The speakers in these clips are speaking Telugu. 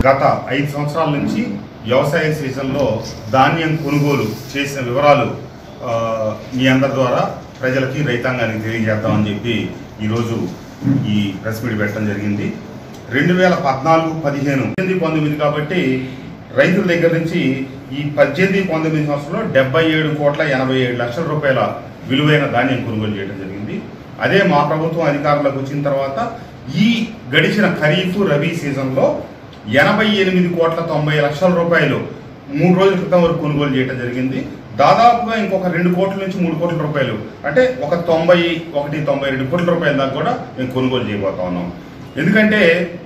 గత ఐదు సంవత్సరాల నుంచి వ్యవసాయ సీజన్లో ధాన్యం కొనుగోలు చేసిన వివరాలు ఆ, మీ అందరి ద్వారా ప్రజలకి రైతాంగానికి తెలియజేద్దామని చెప్పి ఈరోజు ఈ ప్రెస్ మీట్ పెట్టడం జరిగింది రెండు వేల పద్నాలుగు పదిహేను పద్దెనిమిది పంతొమ్మిది కాబట్టి రైతుల దగ్గర నుంచి ఈ పద్దెనిమిది పంతొమ్మిది సంవత్సరంలో డెబ్బై ఏడు కోట్ల ఎనభై ఏడు లక్షల రూపాయల విలువైన ధాన్యం కొనుగోలు చేయడం జరిగింది అదే మా ప్రభుత్వం అధికారంలోకి వచ్చిన తర్వాత ఈ గడిచిన ఖరీఫ్ రబీ సీజన్లో ఎనభై ఎనిమిది కోట్ల తొంభై లక్షల రూపాయలు మూడు రోజుల క్రితం వరకు కొనుగోలు చేయడం జరిగింది దాదాపుగా ఇంకొక రెండు కోట్ల నుంచి మూడు కోట్ల రూపాయలు అంటే ఒక తొంభై ఒకటి తొంభై రెండు కోట్ల రూపాయల దాకా కూడా మేము కొనుగోలు చేయబోతా ఉన్నాం ఎందుకంటే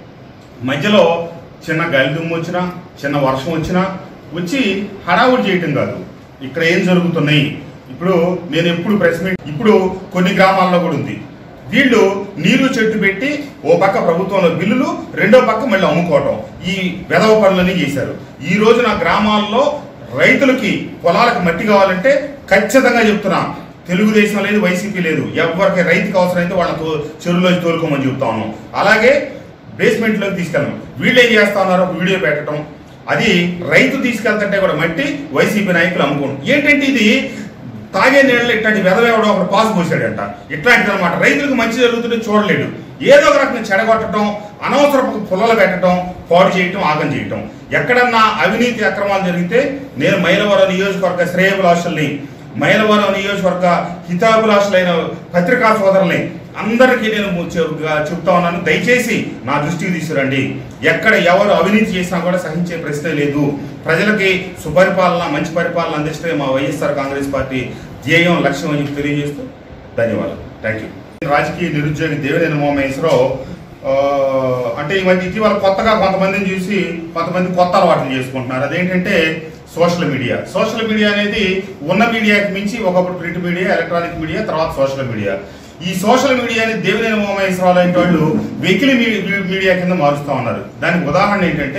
మధ్యలో చిన్న గాలిదుమ్ము వచ్చినా చిన్న వర్షం వచ్చినా వచ్చి హడావుడి చేయటం కాదు ఇక్కడ ఏం జరుగుతున్నాయి ఇప్పుడు నేను ఎప్పుడు ప్రెస్ మీట్ ఇప్పుడు కొన్ని గ్రామాల్లో కూడా ఉంది వీళ్ళు నీరు చెట్టు పెట్టి ఓ పక్క ప్రభుత్వంలో బిల్లులు రెండో పక్క మళ్ళీ అమ్ముకోవటం ఈ వెధవ పనులన్నీ చేశారు ఈ రోజు నా గ్రామాల్లో రైతులకి పొలాలకు మట్టి కావాలంటే ఖచ్చితంగా చెప్తున్నా తెలుగుదేశం లేదు వైసీపీ లేదు ఎవరికి రైతుకి అవసరమైతే వాళ్ళ తో- చెరువులోకి తోలుకోమని చెప్తా ఉన్నాం అలాగే బేస్మెంట్లోకి తీసుకెళ్ళాం వీళ్ళు ఏం చేస్తా ఉన్నారు ఒక వీడియో పెట్టడం అది రైతు తీసుకెళ్తుంటే కూడా మట్టి వైసీపీ నాయకులు అమ్ముకోండి ఏంటంటే ఇది తాగే నీళ్ళు ఇట్లాంటి వెదవేవడం ఒకటి పాసు పోసాడంట ఇట్లాంటిది అనమాట రైతులకు మంచి జరుగుతుంటే చూడలేడు ఏదో ఒక రకంగా చెడగొట్టడం అనవసరపు పుల్లలు పెట్టడం పాడు చేయటం ఆగం చేయటం ఎక్కడన్నా అవినీతి అక్రమాలు జరిగితే నేను మైలవరం నియోజకవర్గ శ్రేయభిలాషుల్ని మైలవరం నియోజకవర్గ హితాభిలాషులైన పత్రికా సోదరుల్ని అందరికీ నేను ము- చె- చెప్తా ఉన్నాను దయచేసి నా దృష్టికి తీసుకురండి ఎక్కడ ఎవరు అవినీతి చేసినా కూడా సహించే ప్రశ్నే లేదు ప్రజలకి సుపరిపాలన మంచి పరిపాలన అందిస్తే మా వైఎస్ఆర్ కాంగ్రెస్ పార్టీ ధ్యేయం లక్ష్యం అని చెప్పి తెలియజేస్తూ ధన్యవాదాలు థ్యాంక్ యూ రాజకీయ నిరుద్యోగి దేవినేని ఉమామహేశ్వరరావు ఆ, అంటే ఈ మధ్య ఇటీవల కొత్తగా కొంతమందిని చూసి కొంతమంది కొత్త అలవాట్లు చేసుకుంటున్నారు అదేంటంటే సోషల్ మీడియా సోషల్ మీడియా అనేది ఉన్న మీడియాకి మించి ఒకప్పుడు ప్రింట్ మీడియా ఎలక్ట్రానిక్ మీడియా తర్వాత సోషల్ మీడియా ఈ సోషల్ మీడియాని దేవినేని ఉమామహేశ్వరరావు లాంటి వాళ్ళు వెకిలి మీ- మీ- మీడియా కింద మారుస్తూ ఉన్నారు దానికి ఉదాహరణ ఏంటంటే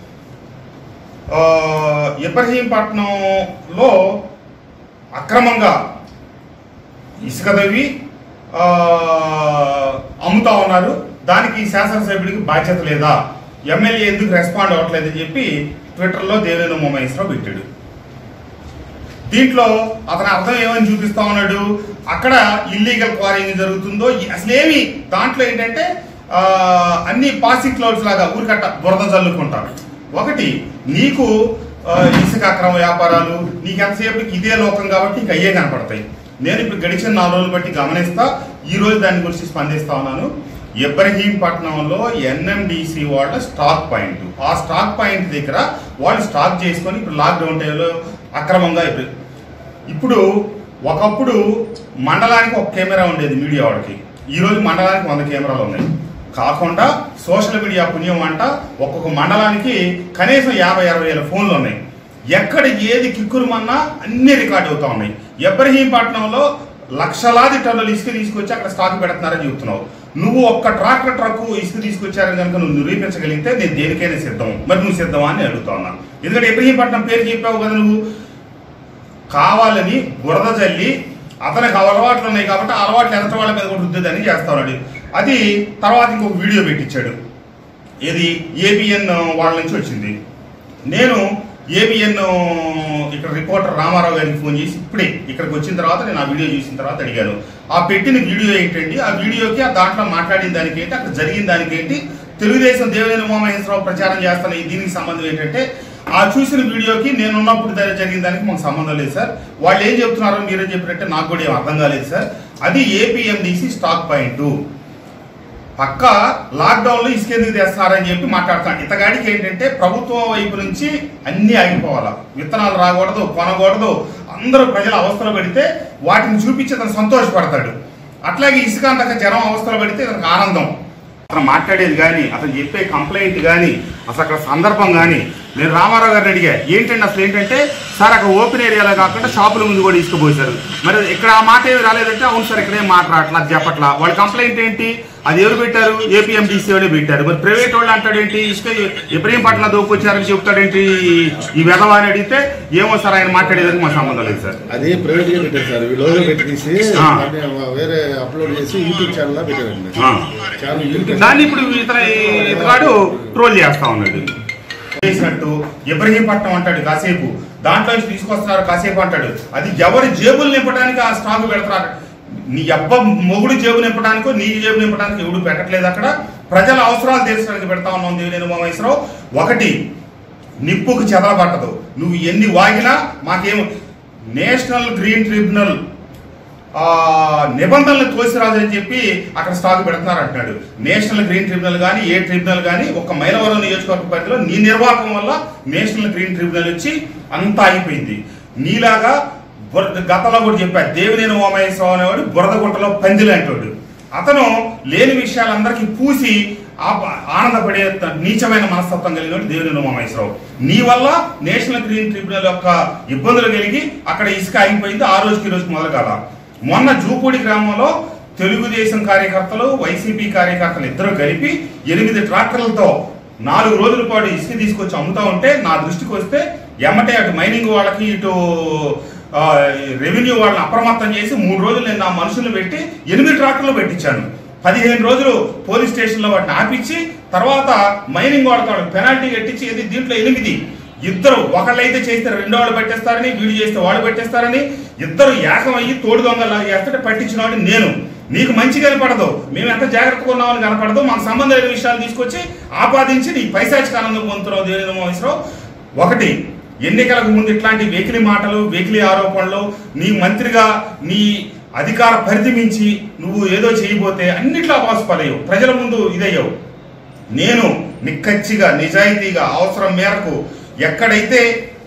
ఆ, ఇబ్రహీంపట్నంలో అక్రమంగా ఇసుక తవ్వి ఆ, అమ్ముతా ఉన్నారు దానికి శాసనసభ్యుడికి బాధ్యత లేదా ఎమ్మెల్యే ఎందుకు రెస్పాండ్ అవ్వట్లేదు అని చెప్పి ట్విట్టర్లో దేవేంద్ర ఉమామహేశ్వరరావు పెట్టాడు దీంట్లో అతని అర్థం ఏమని చూపిస్తా ఉన్నాడు అక్కడ ఇల్లీగల్ క్వారింగ్ జరుగుతుందో ఈ- అసలేమి దాంట్లో ఏంటంటే ఆ, అన్ని పాసింగ్ క్లౌడ్స్ లాగా ఊరికట్ట బురద జల్లుకుంటారు ఒకటి నీకు ఆ, ఇసుక అక్రమ వ్యాపారాలు నీకు ఎంతసేపటికి ఇదే లోకం కాబట్టి నీకు అయ్యే కనపడతాయి నేను ఇప్పుడు గడిచిన నాలుగు రోజులు బట్టి గమనిస్తా ఈ రోజు దాని గురించి స్పందిస్తా ఉన్నాను ఇబ్రహీంపట్నంలో ఎన్ఎండిసి వాళ్ళ స్టాక్ పాయింట్ ఆ స్టాక్ పాయింట్ దగ్గర వాళ్ళు స్టాక్ చేసుకొని ఇప్పుడు లాక్డౌన్ టైంలో అక్రమంగా ఇప్పుడు ఇప్పుడు ఒకప్పుడు మండలానికి ఒక కెమెరా ఉండేది మీడియా వాళ్ళకి ఈ రోజు మండలానికి వంద కెమెరాలు ఉన్నాయి కాకుండా సోషల్ మీడియా పుణ్యం అంట ఒక్కొక్క మండలానికి కనీసం యాభై అరవై వేల ఫోన్లు ఉన్నాయి ఎక్కడ ఏది కిక్కురుమన్నా అన్ని రికార్డ్ అవుతా ఉన్నాయి ఇబ్రహీంపట్నంలో లక్షలాది టన్నులు ఇసుక తీసుకొచ్చి అక్కడ స్టాక్ పెడుతున్నారని చెప్తున్నావు నువ్వు ఒక్క ట్రాక్టర్ ట్రక్ ఇసుక తీసుకొచ్చారని కనుక నువ్వు నిరూపించగలిగితే నేను దేనికైనా సిద్ధం మరి నువ్వు సిద్ధమా అని అడుగుతా ఉన్నా ఎందుకంటే ఇబ్రహీంపట్నం పేరు చెప్పావు కదా నువ్వు కావాలని బురద జల్లి అతనికి అలవాట్లు ఉన్నాయి కాబట్టి ఆ అలవాట్లు ఎదట వాళ్ళ మీద కూడా రుద్దేదని చేస్తా ఉన్నాడు అది తర్వాత ఇంకొక వీడియో పెట్టించాడు ఇది ఏబిఎన్ వాళ్ళ నుంచి వచ్చింది నేను ఏబిఎన్ ఇక్కడ రిపోర్టర్ రామారావు గారికి ఫోన్ చేసి ఇప్పుడే ఇక్కడికి వచ్చిన తర్వాత నేను ఆ వీడియో చూసిన తర్వాత అడిగాను ఆ పెట్టిన వీడియో ఏంటండి ఆ వీడియోకి ఆ దాంట్లో మాట్లాడిన దానికి ఏంటి అక్కడ జరిగిన దానికి ఏంటి తెలుగుదేశం దేవేంద్ర ఉమామహేశ్వరరావు ప్రచారం చేస్తున్న ఈ దీనికి సంబంధం ఏంటంటే ఆ చూసిన వీడియోకి నేను ఉన్నప్పుడు ద- జరిగిన దానికి మాకు సంబంధం లేదు సార్ వాళ్ళు ఏం చెప్తున్నారో మీరే చెప్పినట్టే నాకు కూడా ఏం అర్థం కాలేదు సార్ అది ఏపీఎండిసి స్టాక్ పాయింట్ పక్క లాక్డౌన్లో ఇసుకెందుకు తెస్తున్నారని చెప్పి మాట్లాడుతాను ఇతగాడికి ఏంటంటే ప్రభుత్వం వైపు నుంచి అన్నీ ఆగిపోవాలా విత్తనాలు రాకూడదు కొనకూడదు అందరూ ప్రజలు అవస్థలు పడితే వాటిని చూపించి అతను సంతోషపడతాడు అట్లాగే ఇసుక అంతక జనం అవస్థలు పడితే అతనికి ఆనందం అతను మాట్లాడేది కానీ అతను చెప్పే కంప్లైంట్ కానీ అసలు అక్కడ సందర్భం కానీ నేను రామారావు గారిని అడిగా ఏంటండి అసలు ఏంటంటే సార్ అక్కడ ఓపెన్ ఏరియాలో కాకుండా షాపుల ముందు కూడా ఇసుకుపోసారు మరి ఇక్కడ ఆ మాట ఏమి రాలేదంటే అవును సార్ ఇక్కడేం మాట రావట్లా అది చెప్పట్లా వాళ్ళ కంప్లైంట్ ఏంటి అది ఎవరు పెట్టారు ఏపీఎండిసి వాళ్ళే పెట్టారు మరి ప్రైవేట్ వాళ్ళు అంటాడేంటి ఇసుక ఇబ్రహీంపట్నం దోపుకొచ్చారని చెప్తాడేంటి ఈ వెధవ అని అడిగితే ఏమో సార్ ఆయన మాట్లాడేదానికి మా సంబంధం లేదు సార్ అది ప్రైవేట్ గా పెట్టారు సార్ లోగో పెట్టి తీసి ఆ. దాన్ని వేరే అప్లోడ్ చేసి యూట్యూబ్ ఛానల్ పెట్టారండి ఆ. ఛానల్ యూట్యూబ్ దాన్ని ఇప్పుడు ఇతర ఇతగాడు ట్రోల్ చేస్తా ఉన్నాడు చేసినట్టు ఇబ్రహీంపట్నం అంటాడు కాసేపు దాంట్లో నుంచి తీసుకొస్తున్నారు కాసేపు అంటాడు అది ఎవరి జేబులు నింపడానికి ఆ స్టాక్ పెడతారు నీ అబ్బ మొగుడు జేబు నింపడానికో నీ జేబు నింపడానికి ఎవడు పెట్టట్లేదు అక్కడ ప్రజల అవసరాలు తీర్చడానికి పెడతా ఉన్నాం దేవినేని ఉమామహేశ్వరరావు ఒకటి నిప్పుకు చెదలబట్టదు నువ్వు ఎన్ని వాగినా మాకేం నేషనల్ గ్రీన్ ట్రిబ్యునల్ ఆ, నిబంధనలు తోసిరాదని చెప్పి అక్కడ స్టాక్ పెడుతున్నారు అంటున్నాడు నేషనల్ గ్రీన్ ట్రిబ్యునల్ కానీ ఏ ట్రిబ్యునల్ కానీ ఒక మైలవరం నియోజకవర్గ పరిధిలో నీ నిర్వాహకం వల్ల నేషనల్ గ్రీన్ ట్రిబ్యునల్ వచ్చి అంతా అయిపోయింది నీలాగా బురద గతంలో కూడా చెప్పాడు దేవినేని ఓమహేశ్వరరావు అనేవాడు బురద గుట్టలో పందిలు అంటాడు అతను లేని విషయాలందరికీ పూసి ఆ- ఆనందపడే త- నీచమైన మనస్తత్వం కలిగిన దేవినేని ఉమామహేశ్వరరావు నీ వల్ల నేషనల్ గ్రీన్ ట్రిబ్యునల్ యొక్క ఇబ్బందులు కలిగి అక్కడ ఇసుక ఆగిపోయింది ఆ రోజుకి ఈ రోజుకి మొదలు కాల మొన్న జూపూడి గ్రామంలో తెలుగుదేశం కార్యకర్తలు వైసీపీ కార్యకర్తలు ఇద్దరు కలిపి ఎనిమిది ట్రాక్టర్లతో నాలుగు రోజుల పాటు ఇసుక తీసుకొచ్చి అమ్ముతా ఉంటే నా దృష్టికి వస్తే ఎమ్మటే అటు మైనింగ్ వాళ్ళకి ఇటు ఆ, రెవెన్యూ వాళ్ళని అప్రమత్తం చేసి మూడు రోజులు నేను నా మనుషులను పెట్టి ఎనిమిది ట్రాక్టర్లు పెట్టించాను పదిహేను రోజులు పోలీస్ స్టేషన్లో వాటిని ఆపించి తర్వాత మైనింగ్ వాళ్ళతో వాళ్ళకి పెనాల్టీ కట్టించి ఇది దీంట్లో ఎనిమిది ఇద్దరు ఒకళ్ళైతే చేస్తే రెండో వాళ్ళు పెట్టేస్తారని వీడు చేస్తే వాళ్ళు పెట్టేస్తారని ఇద్దరు ఏకం అయ్యి తోడు దొంగలా చేస్తే పట్టించిన వాడిని నేను నీకు మంచి కనపడదు మేము ఎంత జాగ్రత్తగా ఉన్నామని కనపడదు మాకు సంబంధం లేని విషయాలు తీసుకొచ్చి ఆపాదించి నీ పైశాచిక ఆనందం పొందుతున్నావు దేని మహేశ్వరరావు ఒకటి ఎన్నికలకు ముందు ఇట్లాంటి వెకిలి మాటలు వెకిలి ఆరోపణలు నీ మంత్రిగా నీ అధికార పరిధి మించి నువ్వు ఏదో చేయబోతే అన్నిట్లో పాసుపడయ్యావు ప్రజల ముందు ఇదయ్యావు నేను నిక్కచ్చిగా నిజాయితీగా అవసరం మేరకు ఎక్కడైతే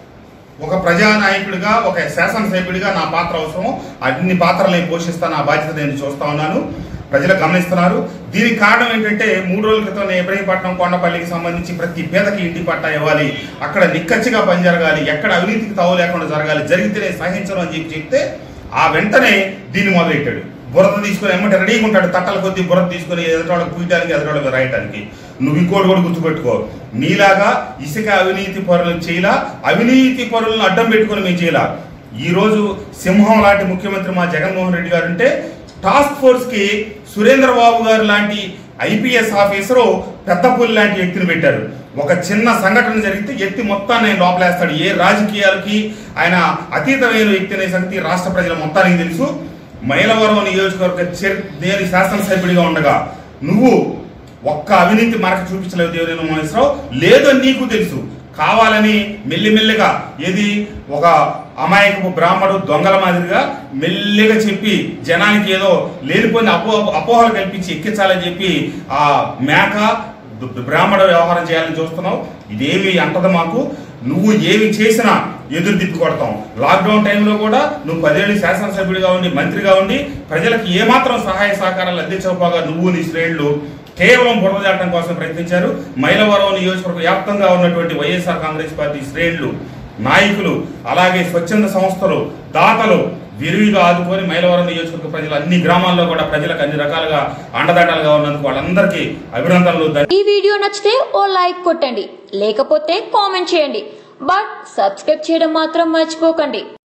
ఒక ప్రజానాయకుడిగా ఒక శాసనసభ్యుడిగా నా పాత్ర అవసరమో అన్ని పాత్రలు నేను పోషిస్తాను ఆ బాధ్యత నేను చూస్తా ఉన్నాను ప్రజలు గమనిస్తున్నారు దీనికి కారణం ఏంటంటే మూడు రోజుల క్రితం నేను ఇబ్రహీంపట్నం కొండపల్లికి సంబంధించి ప్రతి పేదకి ఇంటి పట్టా ఇవ్వాలి అక్కడ నిక్కచ్చిగా పని జరగాలి ఎక్కడ అవినీతికి తావు లేకుండా జరగాలి జరిగితేనే సహించను అని చెప్పి చెప్తే ఆ వెంటనే దీన్ని మొదలెట్టాడు బురద తీసుకొని ఎమ్మటి రెడీగా ఉంటాడు తట్టల కొద్దీ బురద తీసుకొని ఎదుటోళ్ళకి పూయటానికి ఎదుటోళ్ళకి రాయటానికి నువ్వు ఇంకోటి కూడా గుర్తుపెట్టుకో నీలాగా ఇసుక అవినీతి పరులు చేయలా అవినీతి పరులను అడ్డం పెట్టుకొని మేము చేయలా ఈ రోజు సింహం లాంటి ముఖ్యమంత్రి మా జగన్మోహన్ రెడ్డి గారు ఉంటే టాస్క్ ఫోర్స్ కి సురేంద్ర బాబు గారు లాంటి ఐపీఎస్ ఆఫీసరు పెద్ద పులి లాంటి వ్యక్తిని పెట్టారు ఒక చిన్న సంఘటన జరిగితే ఎత్తి మొత్తాన్ని ఆయన లోపలేస్తాడు ఏ రాజకీయాలకి ఆయన అతీతమైన వ్యక్తి అనే సంగతి రాష్ట్ర ప్రజల మొత్తానికి తెలుసు మైలవరం నియోజకవర్గ చర్ నేను శాసనసభ్యుడిగా ఉండగా నువ్వు ఒక్క అవినీతి మరక చూపించలేవు దేవినేని మహేశ్వరరావు లేదని నీకు తెలుసు కావాలని మెల్లిమెల్లిగా ఏది ఒక అమాయకపు బ్రాహ్మడు దొంగల మాదిరిగా మెల్లిగా చెప్పి జనానికి ఏదో లేనిపోయిన అపో అపోహలు కల్పించి ఎక్కించాలని చెప్పి ఆ మేక దు- బ్రాహ్మణ వ్యవహారం చేయాలని చూస్తున్నావు ఇదేమి అంటదు మాకు నువ్వు ఏమి చేసినా ఎదురు తిప్పి కొడతాం లాక్డౌన్ టైంలో కూడా నువ్వు పదేళ్ళు శాసనసభ్యుడిగా ఉండి మంత్రిగా ఉండి ప్రజలకు ఏమాత్రం సహాయ సహకారాలు అందించకపోగా నువ్వు నీ శ్రేణులు కేవలం బురద జాటం కోసం ప్రయత్నించారు మైలవరం నియోజకవర్గ వ్యాప్తంగా ఉన్నటువంటి వైఎస్ఆర్ కాంగ్రెస్ పార్టీ శ్రేణులు నాయకులు అలాగే స్వచ్ఛంద సంస్థలు దాతలు విరివిగా ఆదుకొని మైలవరం నియోజకవర్గ ప్రజలు అన్ని గ్రామాల్లో కూడా ప్రజలకు అన్ని రకాలుగా అండదండలుగా ఉన్నందుకు వాళ్ళందరికీ అభినందనలు ధన్య- ఈ వీడియో నచ్చితే ఓ లైక్ కొట్టండి లేకపోతే కామెంట్ చేయండి బట్ సబ్స్క్రైబ్ చేయడం మాత్రం మర్చిపోకండి